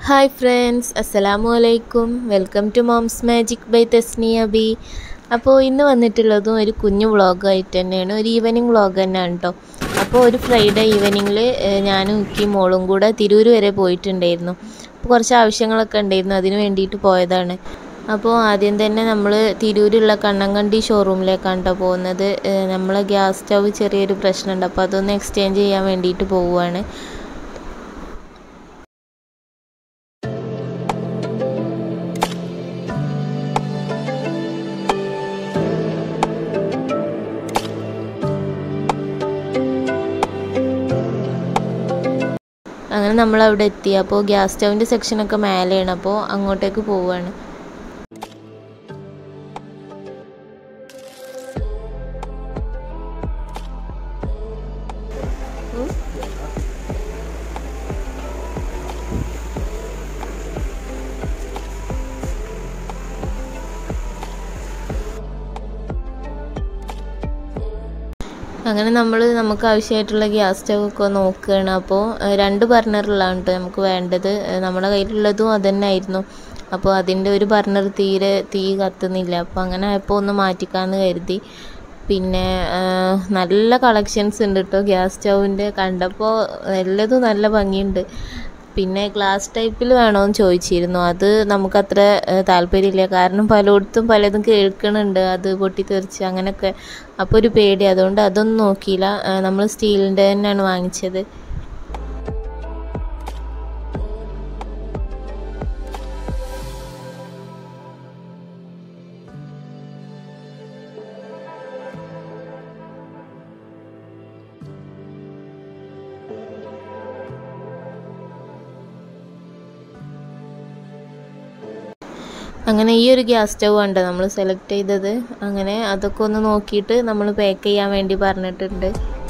hi friends അസ്സലാമു അലൈക്കും welcome to moms magic by Thesniya B അപ്പോൾ ഇന്ന് വന്നിട്ടുള്ളതും ഒരു കുഞ്ഞു വ്ളോഗായിട്ട് തന്നെയാണ് ഒരു ഈവനിങ് വ്ളോഗ് തന്നെയാണ് കേട്ടോ അപ്പോൾ ഒരു ഫ്രൈഡേ ഈവനിങ്ങിൽ ഞാനും ഉക്കി മോളും കൂടെ തിരൂർ വരെ പോയിട്ടുണ്ടായിരുന്നു അപ്പോൾ കുറച്ച് ആവശ്യങ്ങളൊക്കെ ഉണ്ടായിരുന്നു അതിന് വേണ്ടിയിട്ട് പോയതാണ് അപ്പോൾ ആദ്യം തന്നെ നമ്മൾ തിരൂരുള്ള കണ്ണങ്കണ്ടി ഷോറൂമിലേക്കാണ് കേട്ടോ പോകുന്നത് നമ്മളെ ഗ്യാസ് സ്റ്റവ് ചെറിയൊരു പ്രശ്നമുണ്ട് അപ്പോൾ അതൊന്ന് എക്സ്ചേഞ്ച് ചെയ്യാൻ വേണ്ടിയിട്ട് പോവുകയാണ് അങ്ങനെ നമ്മൾ അവിടെ എത്തി അപ്പോൾ ഗ്യാസ് സ്റ്റൗവിൻ്റെ സെക്ഷനൊക്കെ മേലെയാണ് അപ്പോൾ അങ്ങോട്ടേക്ക് പോവുകയാണ് അങ്ങനെ നമ്മൾ നമുക്ക് ആവശ്യമായിട്ടുള്ള ഗ്യാസ് സ്റ്റവ് ഒക്കെ നോക്കുകയാണ് അപ്പോൾ രണ്ട് ബർണറുള്ളതാണ് കേട്ടോ നമുക്ക് വേണ്ടത് നമ്മുടെ കയ്യിലുള്ളതും അതുതന്നെ ആയിരുന്നു അപ്പോൾ അതിൻ്റെ ഒരു ബർണർ തീരെ തീ കത്തുന്നില്ല അപ്പോൾ അങ്ങനെ ആയപ്പോൾ ഒന്ന് മാറ്റിക്കാമെന്ന് കരുതി പിന്നെ നല്ല കളക്ഷൻസ് ഉണ്ട് കേട്ടോ ഗ്യാസ് സ്റ്റൗവിൻ്റെ കണ്ടപ്പോൾ എല്ലതും നല്ല ഭംഗിയുണ്ട് പിന്നെ ഗ്ലാസ് ടൈപ്പിൽ വേണമെന്ന് ചോദിച്ചിരുന്നു അത് നമുക്കത്ര താല്പര്യമില്ല കാരണം പലയിടത്തും പലതും കേൾക്കണുണ്ട് അത് പൊട്ടിത്തെറിച്ച് അങ്ങനെയൊക്കെ അപ്പോൾ ഒരു പേടി അതുകൊണ്ട് അതൊന്നും നോക്കിയില്ല നമ്മൾ സ്റ്റീലിൻ്റെ തന്നെയാണ് വാങ്ങിച്ചത് അങ്ങനെ ഈ ഒരു ഗ്യാസ് സ്റ്റവ് ഉണ്ട് നമ്മൾ സെലക്ട് ചെയ്തത് അങ്ങനെ അതൊക്കെ ഒന്ന് നോക്കിയിട്ട് നമ്മൾ പാക്ക് ചെയ്യാൻ വേണ്ടി പറഞ്ഞിട്ടുണ്ട്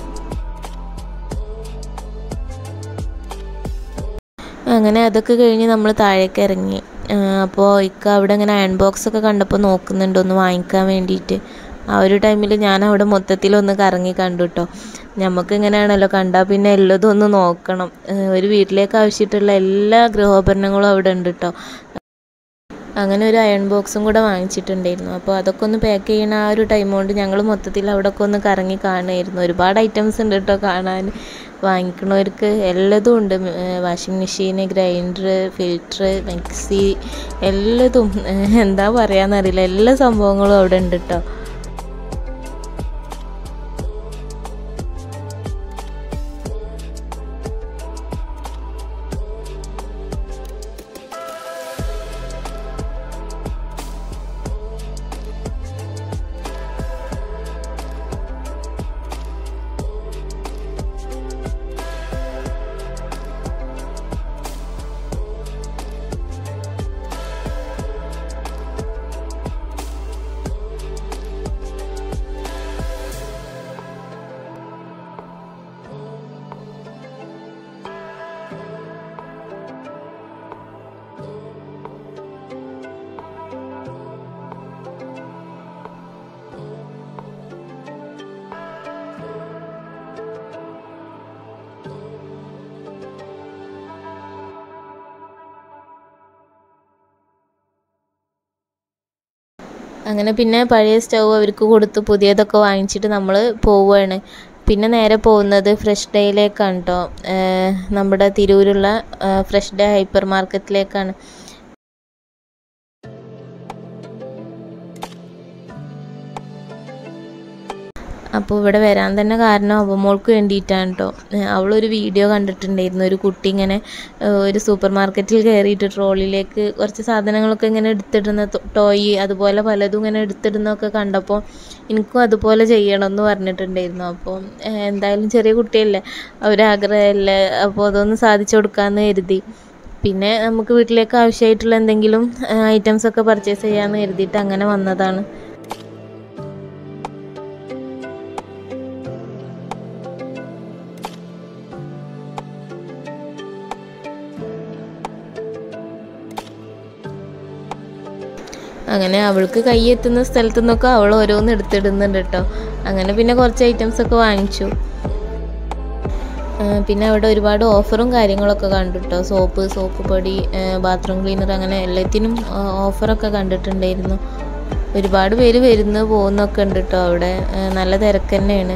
അങ്ങനെ അതൊക്കെ കഴിഞ്ഞ് നമ്മൾ താഴേക്ക് ഇറങ്ങി അപ്പോൾ ഇക്ക അവിടെ ഇങ്ങനെ അയൺ ബോക്സ് ഒക്കെ കണ്ടപ്പോൾ നോക്കുന്നുണ്ട് ഒന്ന് വാങ്ങിക്കാൻ വേണ്ടിയിട്ട് ആ ഒരു ടൈമിൽ ഞാൻ അവിടെ മൊത്തത്തിലൊന്ന് കറങ്ങി കണ്ടു കേട്ടോ നമുക്ക് ഇങ്ങനെയാണല്ലോ കണ്ടാൽ പിന്നെ എല്ലതും ഒന്ന് നോക്കണം ഒരു വീട്ടിലേക്ക് ആവശ്യമായിട്ടുള്ള എല്ലാ ഗൃഹോപകരണങ്ങളും അവിടെ ഉണ്ട് കേട്ടോ അങ്ങനെ ഒരു അയൺ ബോക്സും കൂടെ വാങ്ങിച്ചിട്ടുണ്ടായിരുന്നു അപ്പോൾ അതൊക്കെ ഒന്ന് പാക്ക് ചെയ്യണ ആ ഒരു ടൈം കൊണ്ട് ഞങ്ങൾ മൊത്തത്തിൽ അവിടെ ഒക്കെ ഒന്ന് കറങ്ങി കാണുമായിരുന്നു ഒരുപാട് ഐറ്റംസ് ഉണ്ട് കേട്ടോ കാണാൻ വാങ്ങിക്കണവർക്ക് എല്ലതും ഉണ്ട് washing machine grinder filter mixie എല്ലതും എന്താ പറയാന്നറിയില്ല എല്ലാ സംഭവങ്ങളും അവിടെ ഉണ്ട് കേട്ടോ അങ്ങനെ പിന്നെ പഴയ സ്റ്റൗ അവർക്ക് കൊടുത്ത് പുതിയതൊക്കെ വാങ്ങിച്ചിട്ട് നമ്മൾ പോവുകയാണ് പിന്നെ നേരെ പോകുന്നത് ഫ്രഷ് ഡേയിലേക്കാണ് കേട്ടോ നമ്മുടെ തിരൂരുള്ള ഫ്രഷ് ഡേ ഹൈപ്പർ മാർക്കറ്റിലേക്കാണ് അപ്പോൾ ഇവിടെ വരാൻ തന്നെ കാരണം അവമോൾക്ക് വേണ്ടിയിട്ടാണ് കേട്ടോ അവളൊരു വീഡിയോ കണ്ടിട്ടുണ്ടായിരുന്നു ഒരു കുട്ടി ഇങ്ങനെ ഒരു സൂപ്പർ മാർക്കറ്റിൽ കയറിയിട്ട് ട്രോളിലേക്ക് കുറച്ച് സാധനങ്ങളൊക്കെ ഇങ്ങനെ എടുത്തിടുന്ന ടോയ് അതുപോലെ പലതും ഇങ്ങനെ എടുത്തിടുന്നതൊക്കെ കണ്ടപ്പോൾ എനിക്കും അതുപോലെ ചെയ്യണം എന്ന് പറഞ്ഞിട്ടുണ്ടായിരുന്നു അപ്പോൾ എന്തായാലും ചെറിയ കുട്ടിയല്ലേ ഒരാഗ്രഹമല്ലേ അപ്പോൾ അതൊന്ന് സാധിച്ചു കൊടുക്കാമെന്ന് കരുതി പിന്നെ നമുക്ക് വീട്ടിലേക്ക് ആവശ്യമായിട്ടുള്ള എന്തെങ്കിലും ഐറ്റംസ് ഒക്കെ പർച്ചേസ് ചെയ്യാമെന്ന് കരുതിയിട്ട് അങ്ങനെ വന്നതാണ് അങ്ങനെ അവൾക്ക് കൈ എത്തുന്ന സ്ഥലത്തു നിന്നൊക്കെ അവൾ ഓരോന്ന് എടുത്തിടുന്നുണ്ട് കേട്ടോ അങ്ങനെ പിന്നെ കുറച്ച് ഐറ്റംസ് ഒക്കെ വാങ്ങിച്ചു പിന്നെ അവിടെ ഒരുപാട് ഓഫറും കാര്യങ്ങളൊക്കെ കണ്ടു കേട്ടോ സോപ്പ് സോപ്പ് പൊടി ബാത്റൂം ക്ലീനർ അങ്ങനെ എല്ലാത്തിനും ഓഫറൊക്കെ കണ്ടിട്ടുണ്ടായിരുന്നു ഒരുപാട് പേര് വരുന്നു പോകുന്നൊക്കെ ഉണ്ട് കേട്ടോ അവിടെ ആ, നല്ല തിരക്ക് തന്നെയാണ്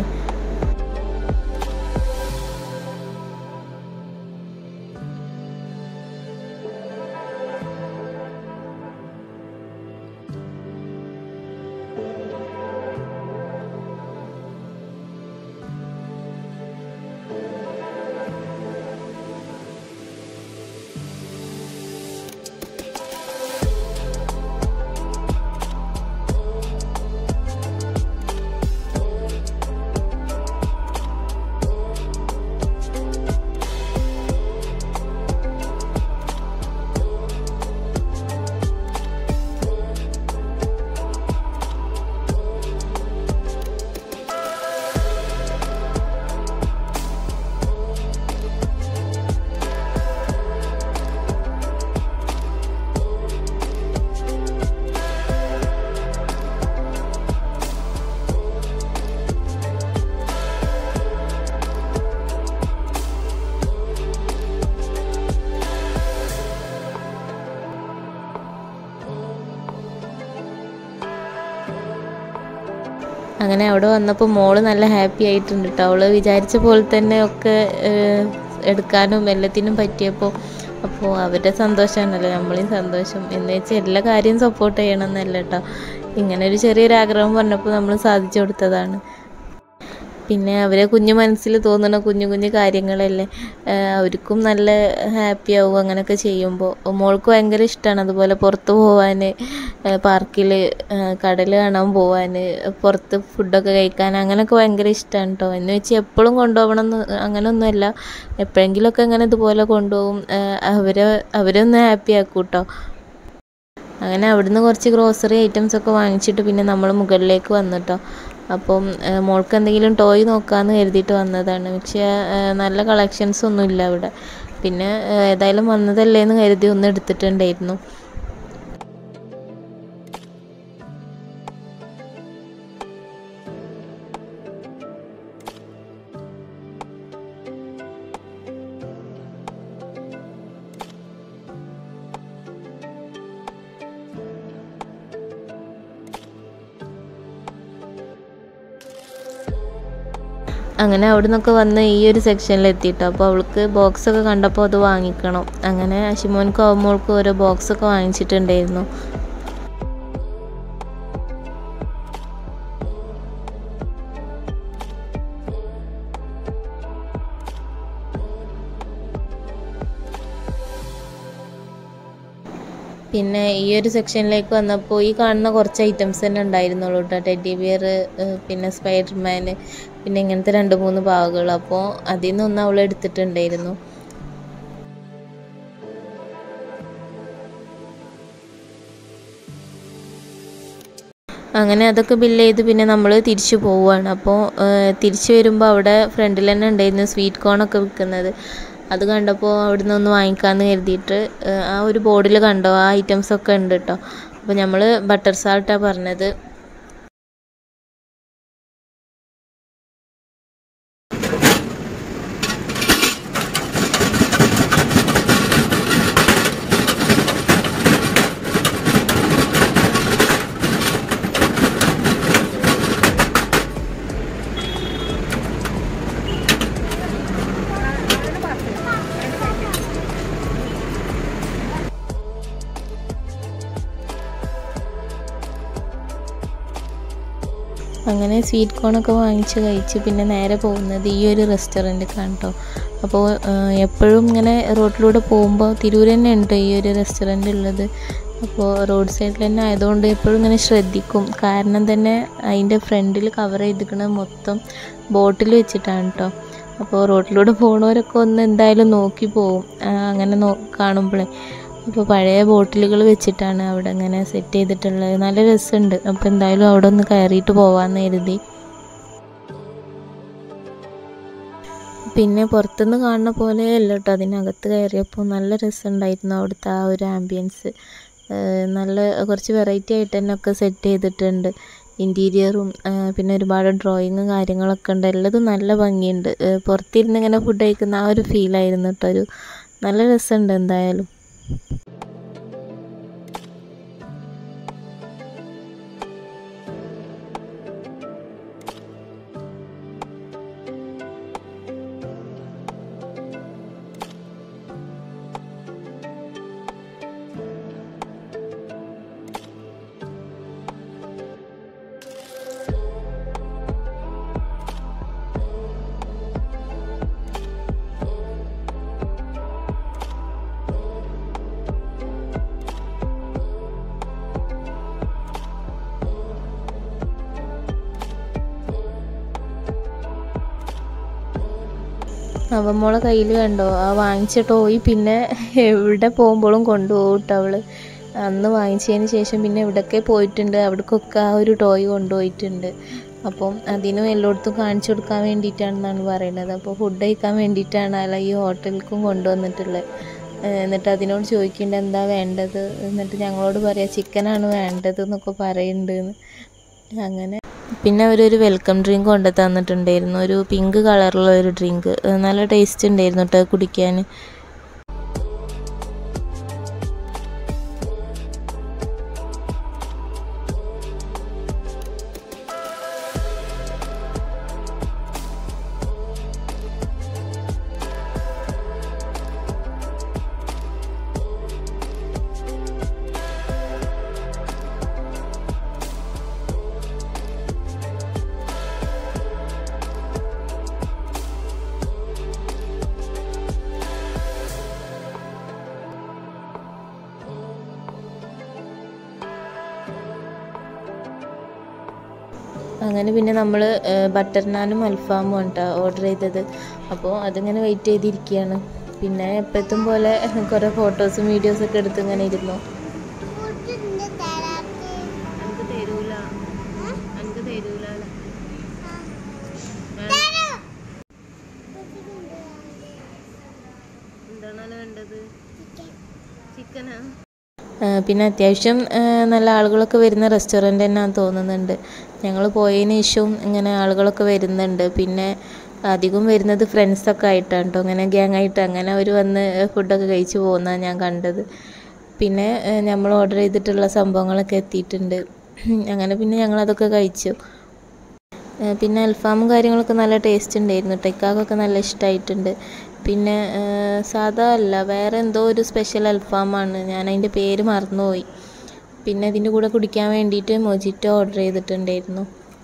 അങ്ങനെ അവിടെ വന്നപ്പോൾ മോള് നല്ല ഹാപ്പി ആയിട്ടുണ്ട് കേട്ടോ അവള് വിചാരിച്ച പോലെ തന്നെ ഒക്കെ ഏഹ്, എടുക്കാനും എല്ലാത്തിനും പറ്റിയപ്പോൾ അപ്പോൾ അവരുടെ സന്തോഷമാണല്ലോ നമ്മളെയും സന്തോഷം എന്ന് വെച്ചാൽ എല്ലാ കാര്യവും സപ്പോർട്ട് ചെയ്യണം എന്നല്ല കേട്ടോ ഇങ്ങനെ ഒരു ചെറിയൊരു ആഗ്രഹം പറഞ്ഞപ്പോൾ നമ്മൾ സാധിച്ചു കൊടുത്തതാണ് പിന്നെ അവരെ കുഞ്ഞു മനസ്സിൽ തോന്നുന്ന കുഞ്ഞു കുഞ്ഞു കാര്യങ്ങളല്ലേ ആഹ് അവർക്കും നല്ല ഹാപ്പി ആവും അങ്ങനെയൊക്കെ ചെയ്യുമ്പോൾ മോൾക്ക് ഭയങ്കര ഇഷ്ടമാണ് അതുപോലെ പുറത്ത് പോവാൻ പാർക്കിൽ കടൽ കാണാൻ പോവാൻ പുറത്ത് ഫുഡൊക്കെ കഴിക്കാൻ അങ്ങനെയൊക്കെ ഭയങ്കര ഇഷ്ടമാണ് കേട്ടോ എന്ന് വെച്ച് എപ്പോഴും കൊണ്ടുപോകണം എന്ന് അങ്ങനെയൊന്നുമല്ല എപ്പോഴെങ്കിലുമൊക്കെ അങ്ങനെ ഇതുപോലെ കൊണ്ടുപോകും ആഹ് അവരെ അവരെ ഒന്ന് ഹാപ്പി ആക്കും കേട്ടോ അങ്ങനെ അവിടുന്ന് കുറച്ച് ഗ്രോസറി ഐറ്റംസ് ഒക്കെ വാങ്ങിച്ചിട്ട് പിന്നെ നമ്മൾ മുകളിലേക്ക് വന്നിട്ടോ അപ്പം ആ, മോൾക്ക് എന്തെങ്കിലും ടോയ് നോക്കാമെന്ന് കരുതിയിട്ട് വന്നതാണ് പക്ഷേ ആ, നല്ല കളക്ഷൻസ് ഒന്നും ഇല്ല അവിടെ പിന്നെ ആ, ഏതായാലും വന്നതല്ലേ എന്ന് കരുതി ഒന്ന് എടുത്തിട്ടുണ്ടായിരുന്നു അങ്ങനെ അവിടെ നിന്നൊക്കെ വന്ന് ഈ ഒരു സെക്ഷനിൽ എത്തിയിട്ടോ അപ്പോൾ അവൾക്ക് ബോക്സ് ഒക്കെ കണ്ടപ്പോൾ അത് വാങ്ങിക്കണം അങ്ങനെ അഷിമോൻക്കും അവമോൾക്കും ഓരോ ബോക്സ് ഒക്കെ വാങ്ങിച്ചിട്ടുണ്ടായിരുന്നു പിന്നെ ഈ ഒരു സെക്ഷനിലേക്ക് വന്നപ്പോൾ ഈ കാണുന്ന കുറച്ച് ഐറ്റംസ് തന്നെ ഉണ്ടായിരുന്നുള്ളൂ കേട്ടോ ടെഡി ബിയർ പിന്നെ സ്പൈഡർമാൻ പിന്നെ ഇങ്ങനത്തെ രണ്ട് മൂന്ന് ബാഗുകൾ അപ്പോൾ അതിൽ നിന്നൊന്ന് അവൾ എടുത്തിട്ടുണ്ടായിരുന്നു അങ്ങനെ അതൊക്കെ ബില്ല് ചെയ്ത് പിന്നെ നമ്മൾ തിരിച്ചു പോവുകയാണ് അപ്പോൾ തിരിച്ചു വരുമ്പോൾ അവിടെ ഫ്രണ്ടിൽ തന്നെ ഉണ്ടായിരുന്നു സ്വീറ്റ് കോണൊക്കെ വിൽക്കുന്നത് അത് കണ്ടപ്പോൾ അവിടുന്ന് ഒന്ന് വാങ്ങിക്കാമെന്ന് കരുതിയിട്ട് ഏഹ്, ആ ഒരു ബോർഡിൽ കണ്ടോ ആ ഐറ്റംസ് ഒക്കെ ഉണ്ട് കേട്ടോ അപ്പോൾ നമ്മൾ ബട്ടർ സാൾട്ടാണ് പറഞ്ഞത് അങ്ങനെ സ്വീറ്റ് കോണൊക്കെ വാങ്ങിച്ച് കഴിച്ച് പിന്നെ നേരെ പോകുന്നത് ഈ ഒരു റെസ്റ്റോറൻറ്റ് കേട്ടോ അപ്പോൾ എപ്പോഴും ഇങ്ങനെ റോഡിലൂടെ പോകുമ്പോൾ തിരൂർ തന്നെ ഉണ്ട് ഈ ഒരു റെസ്റ്റോറൻറ്റ് ഉള്ളത് അപ്പോൾ റോഡ് സൈഡിൽ തന്നെ ആയതുകൊണ്ട് എപ്പോഴും ഇങ്ങനെ ശ്രദ്ധിക്കും കാരണം തന്നെ അതിൻ്റെ ഫ്രണ്ടിൽ കവർ ചെയ്തിരിക്കുന്നത് മൊത്തം ബോട്ടിൽ വെച്ചിട്ടാണ് കേട്ടോ അപ്പോൾ റോഡിലൂടെ പോണവരൊക്കെ ഒന്ന് എന്തായാലും നോക്കി പോവും ആ, അങ്ങനെ നോ കാണുമ്പോഴേ അപ്പോൾ പഴയ ബോട്ടിലുകൾ വെച്ചിട്ടാണ് അവിടെ ഇങ്ങനെ സെറ്റ് ചെയ്തിട്ടുള്ളത് നല്ല രസമുണ്ട് അപ്പോൾ എന്തായാലും അവിടെ ഒന്ന് കയറിയിട്ട് പോവാമെന്ന് കരുതി പിന്നെ പുറത്തുനിന്ന് കാണുന്ന പോലെ അല്ല കേട്ടോ അതിനകത്ത് കയറിയപ്പോൾ നല്ല രസമുണ്ടായിരുന്നു അവിടുത്തെ ആ ഒരു ആംബിയൻസ് നല്ല കുറച്ച് വെറൈറ്റി ആയിട്ട് തന്നെ ഒക്കെ സെറ്റ് ചെയ്തിട്ടുണ്ട് ഇൻറ്റീരിയറും പിന്നെ ഒരുപാട് ഡ്രോയിങ്ങും കാര്യങ്ങളൊക്കെ ഉണ്ട് എല്ലാതും നല്ല ഭംഗിയുണ്ട് ഏഹ് പുറത്തിരുന്ന് ഇങ്ങനെ ഫുഡ് കഴിക്കുന്ന ആ ഒരു ഫീലായിരുന്നു കേട്ടോ ഒരു നല്ല രസമുണ്ട് എന്തായാലും അവമ്മോളെ കയ്യിൽ കണ്ടോ ആ വാങ്ങിച്ച ടോയ് പിന്നെ എവിടെ പോകുമ്പോഴും കൊണ്ടുപോകും കേട്ടോ അവള് അന്ന് വാങ്ങിച്ചതിന് ശേഷം പിന്നെ എവിടെയൊക്കെ പോയിട്ടുണ്ട് അവിടേക്കൊക്കെ ആ ഒരു ടോയ് കൊണ്ടുപോയിട്ടുണ്ട് അപ്പം അതിനും എല്ലായിടത്തും കാണിച്ചു കൊടുക്കാൻ വേണ്ടിയിട്ടാണെന്നാണ് പറയുന്നത് അപ്പോൾ ഫുഡ് കഴിക്കാൻ വേണ്ടിയിട്ടാണ് അല്ല ഈ ഹോട്ടലിലേക്കും കൊണ്ടുവന്നിട്ടുള്ളത് ഏഹ് എന്നിട്ട് അതിനോട് ചോദിക്കുന്നുണ്ട് എന്താ വേണ്ടത് എന്നിട്ട് ഞങ്ങളോട് പറയാം ചിക്കനാണ് വേണ്ടത് എന്നൊക്കെ പറയുന്നുണ്ട് അങ്ങനെ പിന്നെ അവരൊരു വെൽക്കം ഡ്രിങ്ക് കൊണ്ട് തന്നിട്ടുണ്ടായിരുന്നു ഒരു പിങ്ക് കളറുള്ള ഒരു ഡ്രിങ്ക് നല്ല ടേസ്റ്റ് ഉണ്ടായിരുന്നു കേട്ടോ അത് കുടിക്കാൻ അങ്ങനെ പിന്നെ നമ്മൾ ബട്ടർ നാനും അൽഫാമും കേട്ടോ ഓർഡർ ചെയ്തത് അപ്പോൾ അതിങ്ങനെ വെയിറ്റ് ചെയ്തിരിക്കുകയാണ് പിന്നെ എപ്പോഴത്തും പോലെ കുറേ ഫോട്ടോസും വീഡിയോസൊക്കെ എടുത്ത് ഇങ്ങനെ ഇരുന്നു ഫുഡിന്റെ തരാത്തെ എനിക്ക് തരൂല എനിക്ക് തരൂല എന്താണല്ലോ വേണ്ടത് ചിക്കനാ പിന്നെ അത്യാവശ്യം ആ, നല്ല ആളുകളൊക്കെ വരുന്ന റെസ്റ്റോറൻറ്റ് തന്നെയാന്ന് തോന്നുന്നുണ്ട് ഞങ്ങൾ പോയതിന് ശേഷവും ഇങ്ങനെ ആളുകളൊക്കെ വരുന്നുണ്ട് പിന്നെ അധികം വരുന്നത് ഫ്രണ്ട്സൊക്കെ ആയിട്ടാണ് കേട്ടോ ഇങ്ങനെ ഗ്യാങ് ആയിട്ട് അങ്ങനെ അവർ വന്ന് ഫുഡൊക്കെ കഴിച്ച് പോകുന്നതാണ് ഞാൻ കണ്ടത് പിന്നെ നമ്മൾ ഓർഡർ ചെയ്തിട്ടുള്ള സംഭവങ്ങളൊക്കെ എത്തിയിട്ടുണ്ട് അങ്ങനെ പിന്നെ ഞങ്ങളതൊക്കെ കഴിച്ചു ഏഹ് പിന്നെ അൽഫാമും കാര്യങ്ങളൊക്കെ നല്ല ടേസ്റ്റ് ഉണ്ടായിരുന്നു ടെക്കാക്കൊക്കെ നല്ല ഇഷ്ടമായിട്ടുണ്ട് പിന്നെ ഏഹ് സാധാ അല്ല വേറെ എന്തോ ഒരു സ്പെഷ്യൽ അൽഫാമാണ് ഞാൻ അതിൻ്റെ പേര് മറന്നുപോയി പിന്നെ ഇതിൻ്റെ കൂടെ കുടിക്കാൻ വേണ്ടിയിട്ട് മൊജിറ്റോ ഓർഡർ ചെയ്തിട്ടുണ്ടായിരുന്നു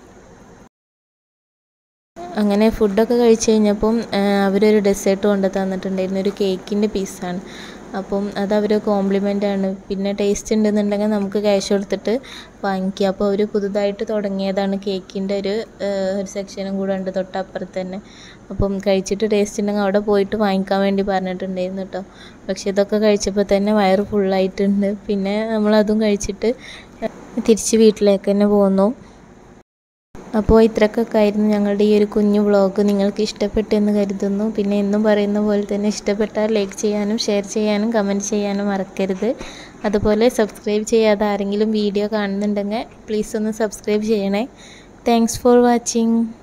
അങ്ങനെ ഫുഡൊക്കെ കഴിച്ച് കഴിഞ്ഞപ്പം ഏഹ് അവരൊരു ഡെസേർട്ട് കൊണ്ട് തന്നിട്ടുണ്ടായിരുന്നു ഒരു കേക്കിൻ്റെ പീസാണ് അപ്പം അത് അവർ കോംപ്ലിമെൻ്റ് ആണ് പിന്നെ ടേസ്റ്റ് ഉണ്ടെന്നുണ്ടെങ്കിൽ നമുക്ക് ക്യാഷ് കൊടുത്തിട്ട് വാങ്ങിക്കുക അപ്പോൾ അവർ പുതുതായിട്ട് തുടങ്ങിയതാണ് കേക്കിൻ്റെ ഒരു ഏഹ് ഒരു സെക്ഷനും കൂടെ ഉണ്ട് തൊട്ടപ്പുറത്ത് തന്നെ അപ്പം കഴിച്ചിട്ട് ടേസ്റ്റ് ഉണ്ടെങ്കിൽ അവിടെ പോയിട്ട് വാങ്ങിക്കാൻ വേണ്ടി പറഞ്ഞിട്ടുണ്ടായിരുന്നു കേട്ടോ പക്ഷെ ഇതൊക്കെ കഴിച്ചപ്പോൾ തന്നെ വയറ് ഫുള്ളായിട്ടുണ്ട് പിന്നെ നമ്മളതും കഴിച്ചിട്ട് തിരിച്ച് വീട്ടിലേക്ക് തന്നെ പോന്നു അപ്പോൾ ഇത്രക്കൊക്കെ ആയിരുന്നു ഞങ്ങളുടെ ഈ ഒരു കുഞ്ഞു വ്ളോഗ് നിങ്ങൾക്ക് ഇഷ്ടപ്പെട്ടു എന്ന് കരുതുന്നു പിന്നെ എന്നും പറയുന്ന പോലെ തന്നെ ഇഷ്ടപ്പെട്ടാൽ ലൈക്ക് ചെയ്യാനും ഷെയർ ചെയ്യാനും കമൻറ്റ് ചെയ്യാനും മറക്കരുത് അതുപോലെ സബ്സ്ക്രൈബ് ചെയ്യാതെ ആരെങ്കിലും വീഡിയോ കാണുന്നുണ്ടെങ്കിൽ പ്ലീസ് ഒന്ന് സബ്സ്ക്രൈബ് ചെയ്യണേ താങ്ക്സ് ഫോർ വാച്ചിങ്